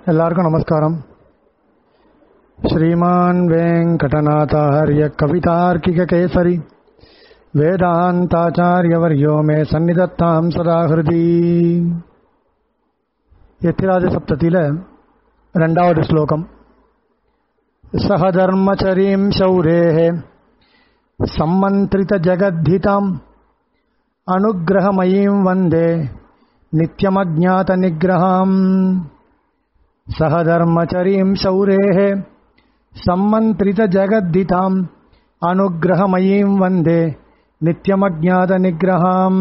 எல்லாருக்கும் நமஸ்காரம் श्रीमान् वेङ्कटनाथार्य कवितार्किककेसरि वेदान्ताचार्यवर्यो मे सन्निधत्ताम् सदा हृदि यतिराजसप्ततिल ரெண்டாவது ஸ்லோகம் சகதர்மச்சரீம் शौरेः सम्मन्त्रितजगद्धिताम् अनुग्रहमयीं वन्दे नित्यमज्ञातनिग्रहाम् सहधर्मचरीं शौरेः सम्मन्त्रितजगद्धिताम् अनुग्रहमयीं वन्दे நித்தியமஜாத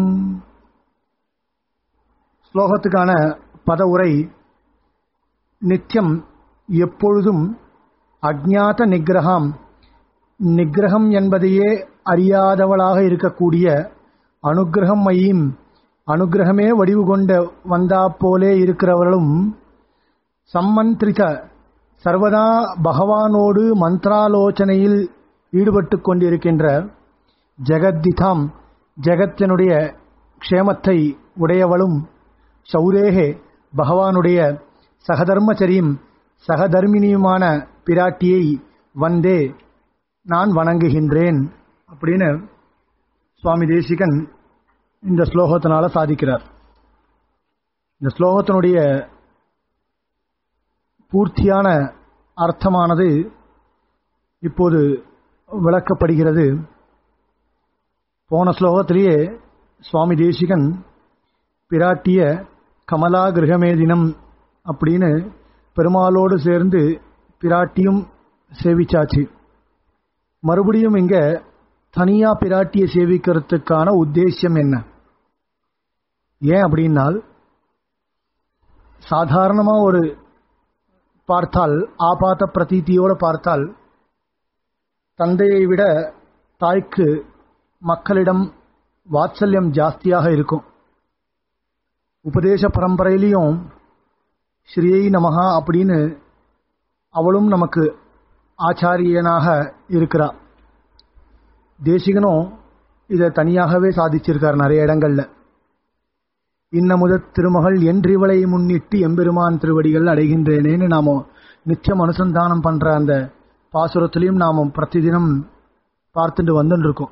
ஸ்லோகத்துக்கான பத உரை நித்தியம் எப்பொழுதும் அஜ்ஞாத நிகிரகம் நிகிரகம் என்பதையே அறியாதவளாக இருக்கக்கூடிய அனுகிரகம் மையும் அனுகிரகமே வடிவு கொண்ட வந்தா போலே இருக்கிறவர்களும் சம்மந்திரித சர்வதா பகவானோடு மந்திராலோசனையில் ஈடுபட்டு கொண்டிருக்கின்ற ஜெகத்திதாம் ஜெகத்தினுடைய க்ஷேமத்தை உடையவளும் சௌரேகே பகவானுடைய சகதர்மச்சரியும் சகதர்மினியுமான பிராட்டியை வந்தே நான் வணங்குகின்றேன் அப்படின்னு சுவாமி தேசிகன் இந்த ஸ்லோகத்தினால சாதிக்கிறார் இந்த ஸ்லோகத்தினுடைய பூர்த்தியான அர்த்தமானது இப்போது விளக்கப்படுகிறது போன ஸ்லோகத்திலேயே சுவாமி தேசிகன் பிராட்டிய கமலா கிரகமே தினம் அப்படின்னு பெருமாளோடு சேர்ந்து பிராட்டியும் சேவிச்சாச்சு மறுபடியும் இங்க தனியா பிராட்டியை சேவிக்கிறதுக்கான உத்தேசியம் என்ன ஏன் அப்படின்னால் சாதாரணமா ஒரு பார்த்தால் ஆபாத்த பிரதீத்தியோடு பார்த்தால் தந்தையை விட தாய்க்கு மக்களிடம் வாத்சல்யம் ஜாஸ்தியாக இருக்கும் உபதேச பரம்பரையிலையும் ஸ்ரீயை நமகா அப்படின்னு அவளும் நமக்கு ஆச்சாரியனாக இருக்கிறா தேசிகனும் இதை தனியாகவே சாதிச்சிருக்கார் நிறைய இடங்கள்ல இன்னமுத திருமகள் என்றிவளை முன்னிட்டு எம்பெருமான் திருவடிகள் அடைகின்றேனேன்னு நாம நிச்சயம் அனுசந்தானம் பண்ற அந்த பாசுரத்திலையும் நாம பிரதிதினம் பார்த்துட்டு வந்துட்டு இருக்கோம்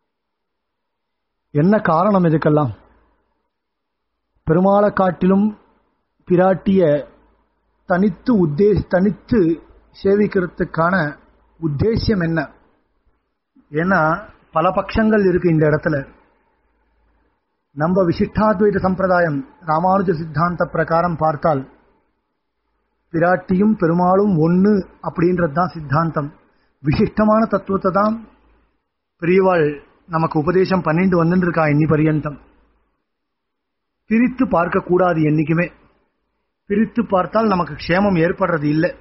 என்ன காரணம் இதுக்கெல்லாம் பெருமாளை காட்டிலும் பிராட்டிய தனித்து உத்தேச தனித்து சேவிக்கிறதுக்கான உத்தேசியம் என்ன ஏன்னா பல பட்சங்கள் இருக்கு இந்த இடத்துல நம்ம விசிஷ்டாத்வைத சம்பிரதாயம் ராமானுஜ சித்தாந்த பிரகாரம் பார்த்தால் பிராட்டியும் பெருமாளும் ஒன்னு அப்படின்றது தான் சித்தாந்தம் விசிஷ்டமான தத்துவத்தை தான் பெரியவாள் நமக்கு உபதேசம் பண்ணிட்டு வந்துட்டு இருக்கா இன்னி பரியந்தம் பிரித்து பார்க்க கூடாது என்னைக்குமே பிரித்து பார்த்தால் நமக்கு க்ஷேமம் ஏற்படுறது இல்லை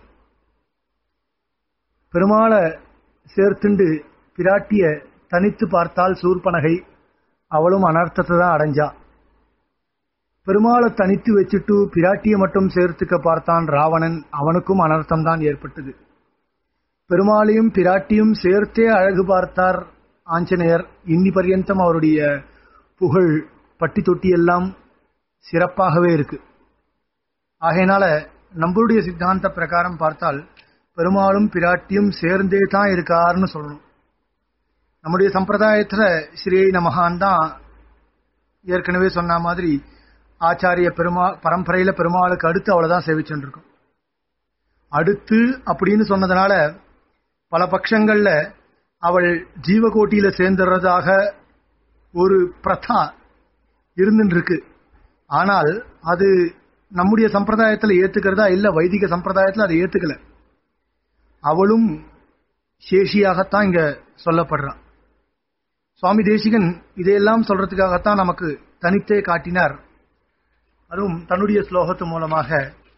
பெருமாளை சேர்த்துண்டு பிராட்டிய தனித்து பார்த்தால் சூர்பனகை அவளும் அனர்த்தத்தை தான் அடைஞ்சா பெருமாளை தனித்து வச்சுட்டு பிராட்டியை மட்டும் சேர்த்துக்க பார்த்தான் ராவணன் அவனுக்கும் அனர்த்தம் தான் ஏற்பட்டது பெருமாளையும் பிராட்டியும் சேர்த்தே அழகு பார்த்தார் ஆஞ்சநேயர் இன்னி பர்யந்தம் அவருடைய புகழ் பட்டி தொட்டி எல்லாம் சிறப்பாகவே இருக்கு ஆகையினால நம்மளுடைய சித்தாந்த பிரகாரம் பார்த்தால் பெருமாளும் பிராட்டியும் சேர்ந்தே தான் இருக்காருன்னு சொல்லணும் நம்முடைய சம்பிரதாயத்துல ஸ்ரீ நமகான் தான் ஏற்கனவே சொன்ன மாதிரி ஆச்சாரிய பெருமா பரம்பரையில பெருமாளுக்கு அடுத்து அவ்வளவுதான் சேவிச்சுட்டு இருக்கும் அடுத்து அப்படின்னு சொன்னதுனால பல பட்சங்கள்ல அவள் ஜீவகோட்டியில சேர்ந்துடுறதாக ஒரு பிரதா இருந்துட்டு இருக்கு ஆனால் அது நம்முடைய சம்பிரதாயத்துல ஏத்துக்கிறதா இல்ல வைதிக சம்பிரதாயத்துல அதை ஏத்துக்கல அவளும் சேஷியாகத்தான் இங்க சொல்லப்படுறான் சுவாமி தேசிகன் இதையெல்லாம் சொல்றதுக்காகத்தான் நமக்கு தனித்தே காட்டினார் அதுவும் தன்னுடைய ஸ்லோகத்து மூலமாக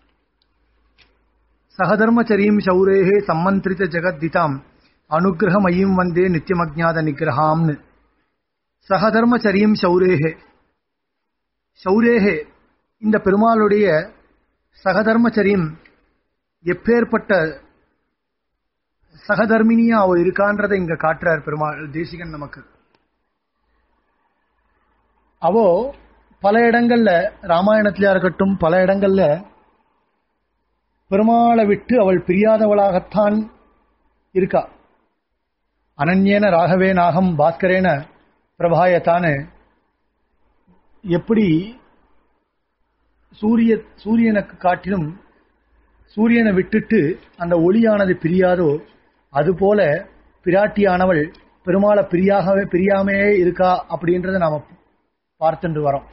சகதர்மச்சரியும் சௌரேகே சம்மந்திரித ஜெகத்திதாம் அனுகிரகமயம் வந்தே நித்தியமஜாத நிகிரகாம்னு சகதர்மச்சரியும் சௌரேகே சௌரேகே இந்த பெருமாளுடைய சகதர்மச்சரியம் எப்பேற்பட்ட சகதர்மினியா அவ இருக்கான்றதை இங்க காட்டுறார் பெருமாள் தேசிகன் நமக்கு அவோ பல இடங்கள்ல ராமாயணத்திலயா இருக்கட்டும் பல இடங்கள்ல பெருமாளை விட்டு அவள் பிரியாதவளாகத்தான் இருக்கா அனன்யேன ராகவே நாகம் பாஸ்கரேன பிரபாயத்தானு எப்படி சூரிய சூரியனுக்கு காட்டிலும் சூரியனை விட்டுட்டு அந்த ஒளியானது பிரியாதோ அதுபோல பிராட்டியானவள் பெருமாளை பிரியாகவே பிரியாமையே இருக்கா அப்படின்றத நாம பார்த்துட்டு வரோம்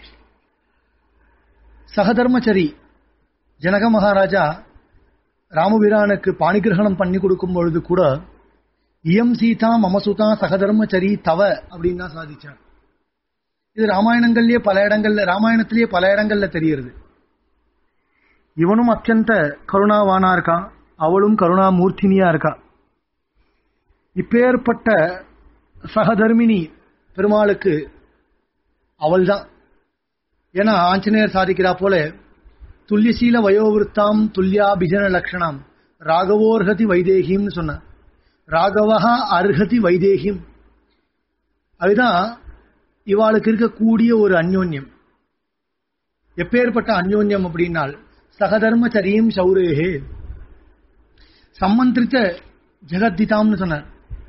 சகதர்மச்சரி ஜனக மகாராஜா ராமபிரானுக்கு பாணிகிரகணம் பண்ணி கொடுக்கும் பொழுது கூட இயம் சீதா மமசுதா சகதர்மச்சரி தவ அப்படின்னு தான் சாதிச்சார் இது ராமாயணங்கள்லயே பல இடங்கள்ல ராமாயணத்திலேயே பல இடங்கள்ல தெரியுது இவனும் அத்தியந்த கருணாவானா இருக்கான் அவளும் கருணாமூர்த்தினியா இருக்கா இப்பேற்பட்ட சகதர்மினி பெருமாளுக்கு அவள்தான் ஏன்னா ஆஞ்சநேயர் சாதிக்கிறா போல துல்லியசீல வயோவிருத்தாம் துல்லியாபிஜன லட்சணம் ராகவோர்ஹதி வைதேகிம்னு சொன்ன ராகவஹா அர்ஹதி வைதேகிம் அதுதான் இவாளுக்கு இருக்கக்கூடிய ஒரு அந்யோன்யம் எப்பேற்பட்ட அந்யோன்யம் அப்படின்னால் சகதர்மச்சரியும் சௌரேகே சம்மந்திரித்த ஜெகத்திதாம்னு சொன்னார்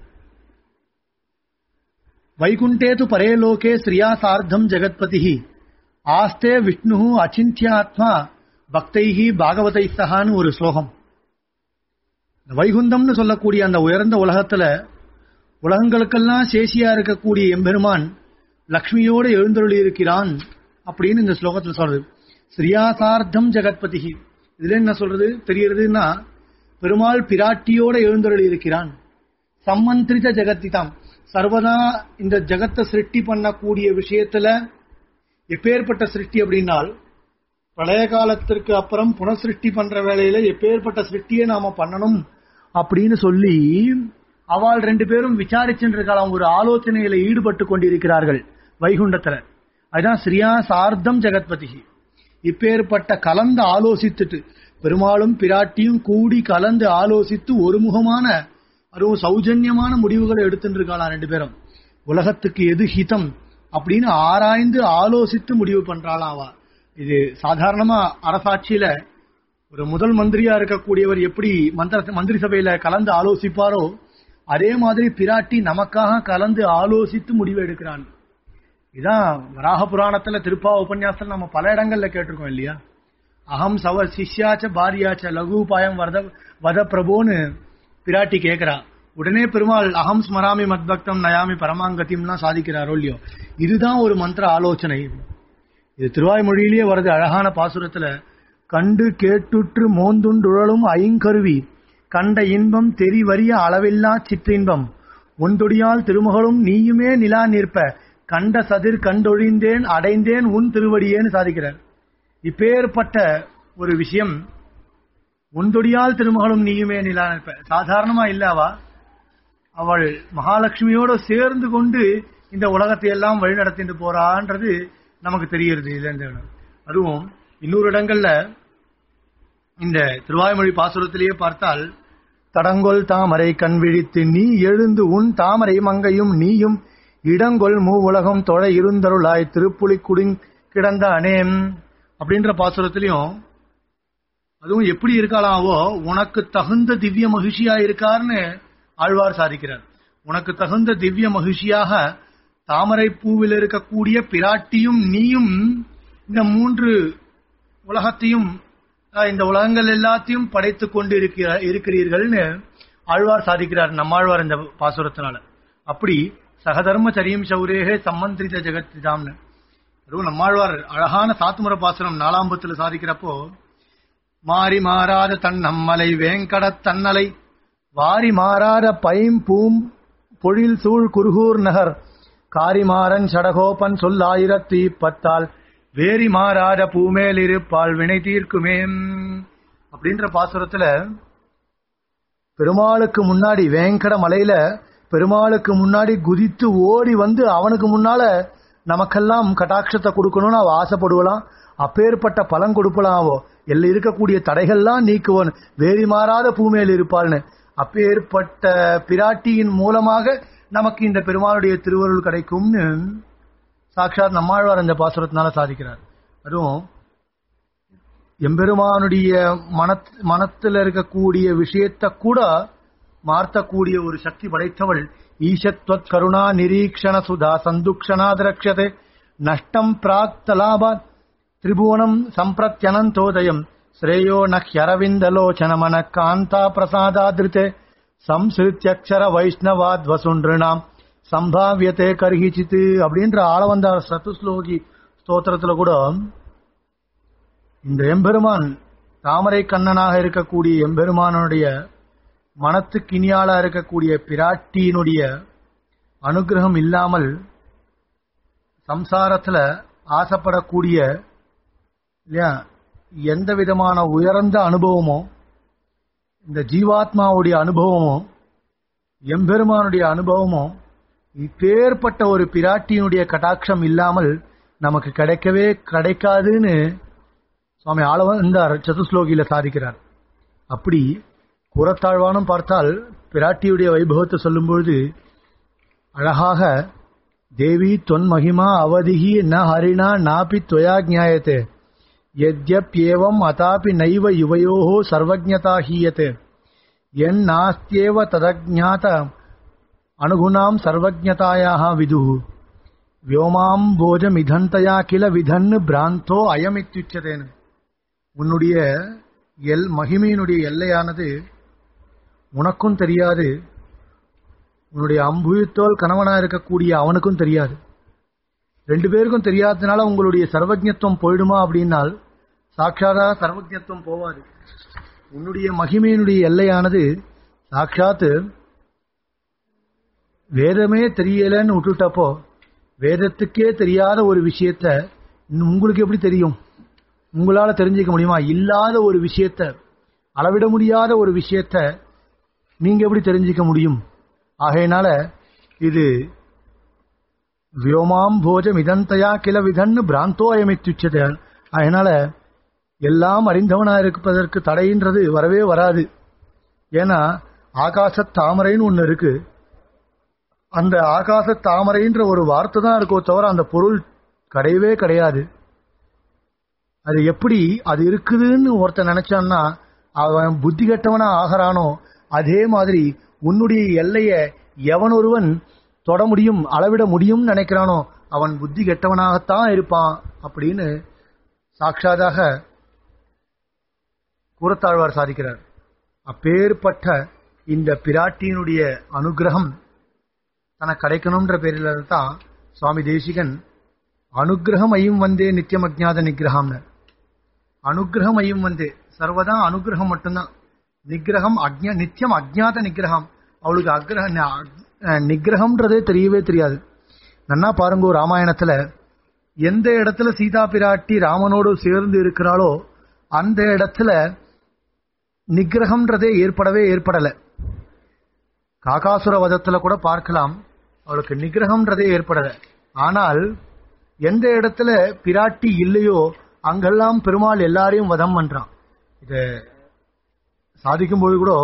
வைகுண்டே து பரே லோகே ஸ்ரீயா சார்த்தம் ஜெகத்பதி ஆஸ்தே விஷ்ணு அச்சிந்தியாத்மா பக்தைஹி பாகவதை சகான்னு ஒரு ஸ்லோகம் வைகுந்தம்னு சொல்லக்கூடிய அந்த உயர்ந்த உலகத்துல உலகங்களுக்கெல்லாம் சேஷியா இருக்கக்கூடிய எம்பெருமான் லக்ஷ்மியோடு எழுந்தருளி இருக்கிறான் அப்படின்னு இந்த ஸ்லோகத்துல சொல்றது ஸ்ரீயாசார்த்தம் ஜெகத்பதி இதுல என்ன சொல்றது தெரியறதுன்னா பெருமாள் பிராட்டியோட எழுந்தருளி இருக்கிறான் சம்மந்திரித ஜெகத்திதாம் சர்வதா இந்த ஜெகத்தை சிருஷ்டி பண்ணக்கூடிய விஷயத்துல எப்பேற்பட்ட சிருஷ்டி அப்படின்னால் பழைய காலத்திற்கு அப்புறம் புனசிருஷ்டி பண்ற வேலையில எப்பேற்பட்ட சிருஷ்டியை நாம பண்ணணும் அப்படின்னு சொல்லி அவள் ரெண்டு பேரும் விசாரிச்சுருக்கலாம் ஒரு ஆலோசனையில ஈடுபட்டு கொண்டிருக்கிறார்கள் வைகுண்டத்துல அதுதான் ஸ்ரீயா சார்த்தம் ஜெகத்பதி இப்பேற்பட்ட கலந்து ஆலோசித்துட்டு பெருமாளும் பிராட்டியும் கூடி கலந்து ஆலோசித்து ஒருமுகமான அதுவும் சௌஜன்யமான முடிவுகளை எடுத்துட்டு இருக்கலாம் ரெண்டு பேரும் உலகத்துக்கு எது ஹிதம் அப்படின்னு ஆராய்ந்து ஆலோசித்து முடிவு பண்றாளாம் அவ இது சாதாரணமா அரசாட்சியில ஒரு முதல் மந்திரியா இருக்கக்கூடியவர் எப்படி மந்திர மந்திரி சபையில கலந்து ஆலோசிப்பாரோ அதே மாதிரி பிராட்டி நமக்காக கலந்து ஆலோசித்து முடிவு எடுக்கிறான் இதான் வராக புராணத்துல திருப்பா உபன்யாசத்துல நம்ம பல இடங்கள்ல கேட்டிருக்கோம் இல்லையா அகம் சவ சிஷ்யாச்ச பாரியாச்ச லகுபாயம் வரத வத பிரபோன்னு பிராட்டி கேட்கிறா உடனே பெருமாள் அகம் ஸ்மராமி மத்பக்தம் நயாமி பரமாங்கத்தியம்லாம் சாதிக்கிறாரோ இல்லையோ இதுதான் ஒரு மந்திர ஆலோசனை இது திருவாய்மொழியிலேயே வருது அழகான பாசுரத்துல கண்டு கேட்டுற்று மோந்துண்டுழலும் ஐங்கருவி கண்ட இன்பம் தெரிவறிய அளவில்லா சிற்றின்பம் ஒன்றொடியால் திருமகளும் நீயுமே நிலா நிற்ப கண்ட சதிர் கண்டொழிந்தேன் அடைந்தேன் உன் திருவடியேன்னு சாதிக்கிறார் இப்பேற்பட்ட ஒரு விஷயம் ஒன்றொடியால் திருமகளும் நீயுமே நிலா நிற்ப சாதாரணமா இல்லவா அவள் மகாலட்சுமியோட சேர்ந்து கொண்டு இந்த உலகத்தை எல்லாம் வழிநடத்திட்டு போறான்றது நமக்கு தெரிகிறது இதுல அதுவும் இன்னொரு இடங்கள்ல இந்த திருவாய்மொழி பாசுரத்திலேயே பார்த்தால் தடங்கொல் தாமரை கண் விழித்து நீ எழுந்து உன் தாமரை மங்கையும் நீயும் இடங்கொல் மூ உலகம் தொழ இருந்தருளாய் திருப்புலி குடிங் கிடந்த அனேம் அப்படின்ற பாசுரத்திலையும் அதுவும் எப்படி இருக்காளாவோ உனக்கு தகுந்த திவ்ய மகிழ்ச்சியா இருக்காருன்னு ஆழ்வார் சாதிக்கிறார் உனக்கு தகுந்த திவ்ய மகிழ்ச்சியாக தாமரை பூவில் இருக்கக்கூடிய பிராட்டியும் நீயும் இந்த மூன்று உலகத்தையும் இந்த உலகங்கள் எல்லாத்தையும் படைத்து கொண்டு இருக்கிற இருக்கிறீர்கள்னு ஆழ்வார் சாதிக்கிறார் நம்மாழ்வார் இந்த பாசுரத்தினால அப்படி சகதர்மச்சரியம் சௌரேகே சம்மந்திரித ஜெகத்திதாம்னு அதுவும் நம்மாழ்வார் அழகான சாத்துமுற பாசுரம் நாலாம்பத்துல சாதிக்கிறப்போ மாறி மாறாத தன் நம்மலை வேங்கடத் தன்னலை வாரி மாறாத பைம் பூம் பொழில் சூழ் குருகூர் நகர் காரிமாறன் சடகோபன் சொல்லாயிரத்தி பத்தால் வேரி மாறாத பூமேல் இருப்பால் வினை தீர்க்குமே அப்படின்ற பாசுரத்துல பெருமாளுக்கு முன்னாடி வேங்கட மலையில பெருமாளுக்கு முன்னாடி குதித்து ஓடி வந்து அவனுக்கு முன்னால நமக்கெல்லாம் கட்டாட்சத்தை கொடுக்கணும்னு அவ ஆசைப்படுவலாம் அப்பேற்பட்ட பலன் கொடுப்பலாவோ எல்ல இருக்கக்கூடிய தடைகள்லாம் நீக்குவன் வேறி மாறாத பூமேல் இருப்பாள்னு அப்பேற்பட்ட பிராட்டியின் மூலமாக நமக்கு இந்த பெருமாளுடைய திருவருள் கிடைக்கும்னு சாட்சாத் நம்மாழ்வார் இந்த பாசுரத்தினால சாதிக்கிறார் அதுவும் எம்பெருமானுடைய மனத் மனத்துல இருக்கக்கூடிய விஷயத்தை கூட மார்த்தக்கூடிய ஒரு சக்தி படைத்தவள் ஈஷத்வத் கருணா நிரீக்ஷண சுதா சந்துக்ஷணா திரக்ஷதே நஷ்டம் பிராக்தலாப திரிபுவனம் சம்பிரத்யனந்தோதயம் ஸ்ரேயோ நஹ்யரவிந்தலோச்சனமன காந்தா பிரசாதாதிருத்தே சம்ஸ்ருத்யக்ஷர வைஷ்ணவாத் வசுன்றினாம் சம்பாவியத்தே கர்ஹிச்சித்து அப்படின்ற ஆளவந்தார் சத்துஸ்லோகி ஸ்தோத்திரத்துல கூட இந்த எம்பெருமான் தாமரை கண்ணனாக இருக்கக்கூடிய எம்பெருமானுடைய மனத்துக்கு இனியாளா இருக்கக்கூடிய பிராட்டியினுடைய அனுகிரகம் இல்லாமல் சம்சாரத்துல ஆசைப்படக்கூடிய இல்லையா எந்த விதமான உயர்ந்த அனுபவமோ இந்த ஜீவாத்மாவுடைய அனுபவமோ எம்பெருமானுடைய அனுபவமோ இப்பேற்பட்ட ஒரு பிராட்டியினுடைய கட்டாட்சம் இல்லாமல் நமக்கு கிடைக்கவே கிடைக்காதுன்னு சுவாமி ஆளவன் இந்த சதுஸ்லோகியில சாதிக்கிறார் அப்படி கூறத்தாழ்வானும் பார்த்தால் பிராட்டியுடைய வைபவத்தை சொல்லும்பொழுது அழகாக தேவி தொன் மகிமா அவதிகி ந ஹரிணா நாபி துவயா ஜாயத்தே யத்யப்யேவம் அதாபி நைவ யுவயோः சர்வஜதா ஹீயते என் நாஸ்தியேவ ததஜ்ஞாத அனுகுணாம் சர்வஜதாயாக விதுः வியோமாம் போஜமிதந்தயா கில விதன்னு பிராந்தோ அயமித்யுச்சதேன் உன்னுடைய எல் மகிமையினுடைய எல்லையானது உனக்கும் தெரியாது உன்னுடைய அம்புயத்தோல் கணவனா இருக்கக்கூடிய அவனுக்கும் தெரியாது ரெண்டு பேருக்கும் தெரியாததுனால உங்களுடைய சர்வஜத்துவம் போயிடுமா அப்படின்னால் சாட்சாதாக சர்வஜத்துவம் போவாது உன்னுடைய மகிமையினுடைய எல்லையானது சாட்சாத்து வேதமே தெரியலன்னு விட்டுட்டப்போ வேதத்துக்கே தெரியாத ஒரு விஷயத்த இன்னும் உங்களுக்கு எப்படி தெரியும் உங்களால தெரிஞ்சுக்க முடியுமா இல்லாத ஒரு விஷயத்த அளவிட முடியாத ஒரு விஷயத்த நீங்க எப்படி தெரிஞ்சுக்க முடியும் ஆகையினால இது வியோமாம் போஜம் இதந்தயா கில விதன்னு பிராந்தோ அயமித்துச்சது அதனால எல்லாம் அறிந்தவனா இருப்பதற்கு தடைன்றது வரவே வராது ஏன்னா ஆகாச தாமரைன்னு ஒண்ணு இருக்கு அந்த ஆகாச தாமரைன்ற ஒரு வார்த்தை தான் இருக்கோ தவிர அந்த பொருள் கிடையவே கிடையாது அது எப்படி அது இருக்குதுன்னு ஒருத்தன் நினைச்சான்னா அவன் புத்தி கெட்டவனா ஆகிறானோ அதே மாதிரி உன்னுடைய எல்லைய எவன் ஒருவன் தொட முடியும் அளவிட முடியும் நினைக்கிறானோ அவன் புத்தி கெட்டவனாகத்தான் இருப்பான் அப்படின்னு சாட்சாதாக கூறத்தாழ்வார் சாதிக்கிறார் அப்பேற்பட்ட இந்த பிராட்டியினுடைய அனுகிரகம் தனக்கு கிடைக்கணும்ன்ற பேரில் தான் சுவாமி தேசிகன் அனுகிரகம் ஐயும் வந்தே நித்தியம் அஜ்ஞாத நிகிரகம்னு அனுகிரகம் ஐயும் வந்தே சர்வதா அனுகிரகம் மட்டும்தான் நிகிரகம் அக்ஞா நித்தியம் அஜ்ஞாத நிகிரகம் அவளுக்கு அக்ரஹ நிகிரகம்ன்றதே தெரியவே தெரியாது நன்னா பாருங்க ராமாயணத்துல எந்த இடத்துல சீதா பிராட்டி ராமனோடு சேர்ந்து இருக்கிறாளோ அந்த இடத்துல நிகிரகம்ன்றதே ஏற்படவே ஏற்படல காகாசுர வதத்துல கூட பார்க்கலாம் அவளுக்கு நிகிரகம்ன்றதே ஏற்படல ஆனால் எந்த இடத்துல பிராட்டி இல்லையோ அங்கெல்லாம் பெருமாள் எல்லாரையும் வதம் பண்றான் இத சாதிக்கும் போது கூட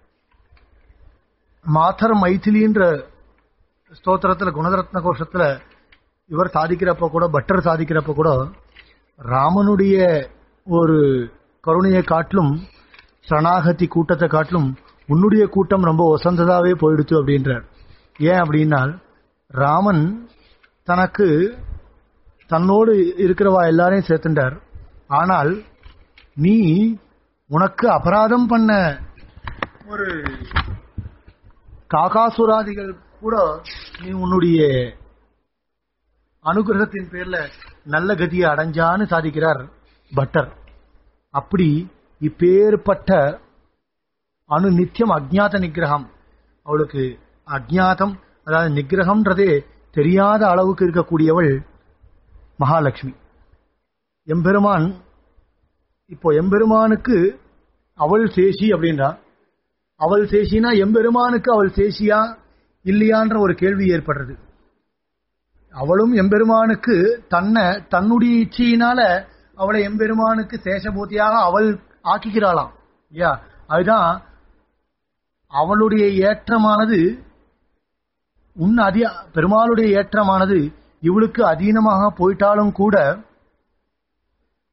மாதர் மைथिலின்ற ஸ்தோத்திரத்துல குணரத்ன கோஷத்துல இவர் சாதிக்கிறப்ப கூட பட்டர் சாதிக்கிறப்ப கூட ராமனுடைய ஒரு கருணையை காட்டிலும் சரணாகதி கூட்டத்தை காட்டிலும் உன்னுடைய கூட்டம் ரொம்ப ஒசந்ததாவே போயிடுச்சு அப்படின்றார் ஏன் அப்படின்னால் ராமன் தனக்கு தன்னோடு இருக்கிறவா எல்லாரையும் சேர்த்துட்டார் ஆனால் நீ உனக்கு அபராதம் பண்ண ஒரு காகாசுராதிகள் கூட நீ உன்னுடைய அனுகிரகத்தின் பேர்ல நல்ல கதியை அடைஞ்சான்னு சாதிக்கிறார் பட்டர் அப்படி இப்பேற்பட்ட அணு நித்தியம் அஜ்ஞாத நிகிரகம் அவளுக்கு அஜ்ஞாதம் அதாவது நிகிரகம்ன்றதே தெரியாத அளவுக்கு இருக்கக்கூடியவள் மகாலட்சுமி எம்பெருமான் இப்போ எம்பெருமானுக்கு அவள் சேஷி அப்படின்றா அவள் சேஷினா எம்பெருமானுக்கு அவள் சேஷியா இல்லையான்ற ஒரு கேள்வி ஏற்படுறது அவளும் எம்பெருமானுக்கு தன்னை தன்னுடைய இச்சையினால அவளை எம்பெருமானுக்கு சேஷபூத்தியாக அவள் ஆக்கிக்கிறாளாம் இல்லையா அதுதான் அவளுடைய ஏற்றமானது உன் அதி பெருமாளுடைய ஏற்றமானது இவளுக்கு அதீனமாக போயிட்டாலும் கூட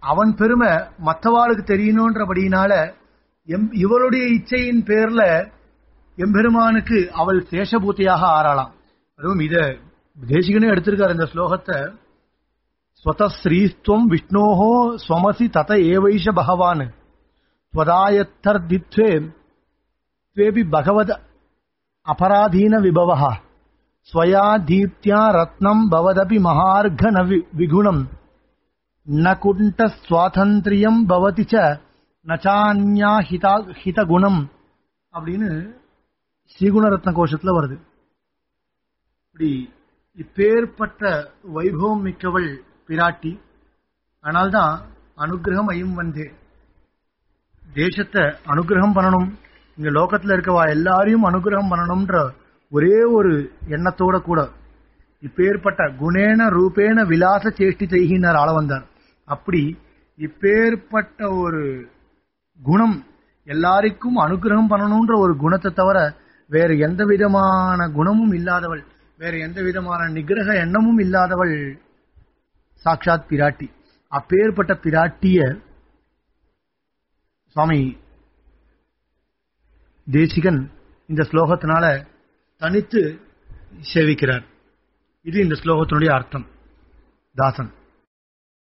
அவன் பெருமை மற்றவாளுக்கு தெரியணுன்றபடியினால எம் இவளுடைய இச்சையின் பேர்ல எம்பெருமானுக்கு அவள் சேஷபூத்தியாக ஆறாளாம் அதுவும் இத தேசிகனே எடுத்திருக்காரு இந்த ஸ்லோகத்தை ஸ்வத ஸ்ரீஸ்துவம் விஷ்ணோஹோ ஸ்வமசி தத ஏவைஷ பகவான் त्वदायत्थर्दित्वे त्वेऽपि भगवद अपराधीन विभवः स्वया दीप्त्या रत्नम् भवदपि महार्घ न वि- विगुणम् न कुण्ठस्वातन्त्र्यम् भवति च न चान्या हिता हितகுணம் அப்படின்னு ஸ்ரீகுணரத்ன கோஷத்துல வருது இப்படி இப்பேற்பட்ட வைபவம் மிக்கவள் பிராட்டி அதனால்தான் அனுகிரகம் ஐயும் வந்தே தேசத்தை அனுகிரகம் பண்ணணும் இங்க லோகத்துல இருக்கவா எல்லாரையும் அனுகிரகம் பண்ணணும்ன்ற ஒரே ஒரு எண்ணத்தோட கூட இப்பேற்பட்ட குணேன ரூபேன விலாச சேஷ்டி செய்கினார் ஆள வந்தார் அப்படி இப்பேற்பட்ட ஒரு குணம் எல்லாருக்கும் அனுகிரகம் பண்ணணும்ன்ற ஒரு குணத்தை தவிர வேற எந்த விதமான குணமும் இல்லாதவள் வேற எந்த விதமான நிகிரக எண்ணமும் இல்லாதவள் சாட்சாத் பிராட்டி அப்பேற்பட்ட பிராட்டிய சுவாமி தேசிகன் இந்த ஸ்லோகத்தினால தனித்து சேவிக்கிறார் இது இந்த ஸ்லோகத்தினுடைய அர்த்தம் தாசன்